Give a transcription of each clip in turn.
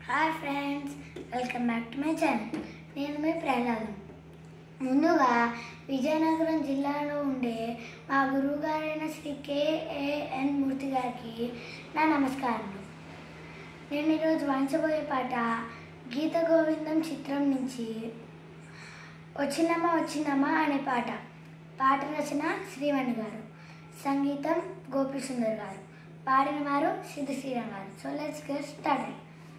hi friends welcome back to my channel నేను మీ ప్రహ్లాదం ముందుగా విజయనగరం జిల్లాలో ఉండే మా గురువు గారైన శ్రీ కేఏఎన్ మూర్తి గారికి నా నమస్కారములు నేను ఈరోజు వాయించబోయే పాట గీత గోవిందం చిత్రం నుంచి వచ్చిందమ్మా వచ్చిందమ్మా అనే పాట పాట రచన శ్రీవణి గారు సంగీతం గోపి సుందర్ గారు పాడిన వారు Siddha Sriram garu so let's get start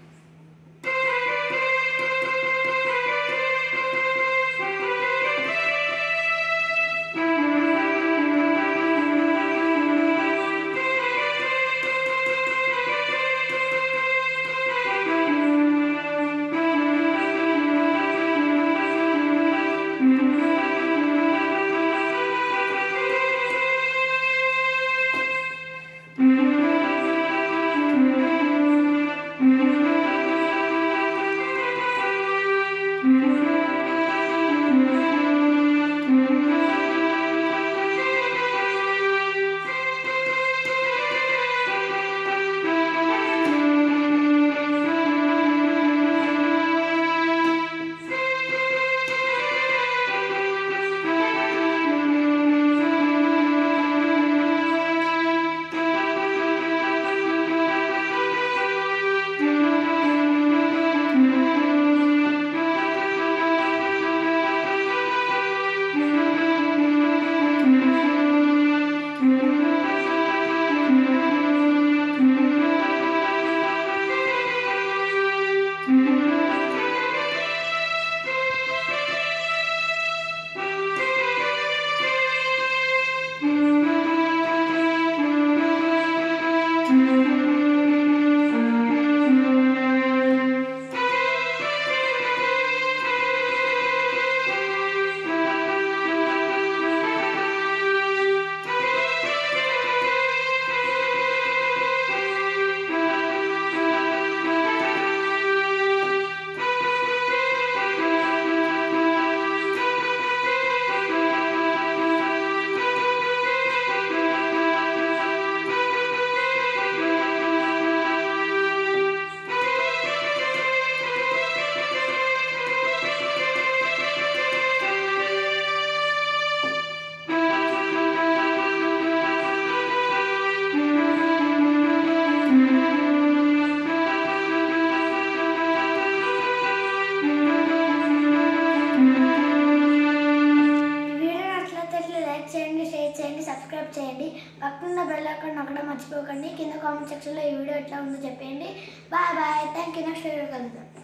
video నచ్చినట్లయితే లైక్ చేయండి షేర్ చేయండి సబ్స్క్రైబ్ చేయండి పక్కన బెల్ ఐకాన్ నొక్కడం మర్చిపోకండి కింద కామెంట్ సెక్షన్లో ఈ వీడియో ఎట్లా ఉందో చెప్పండి bye bye thank you next video కలుద్దాం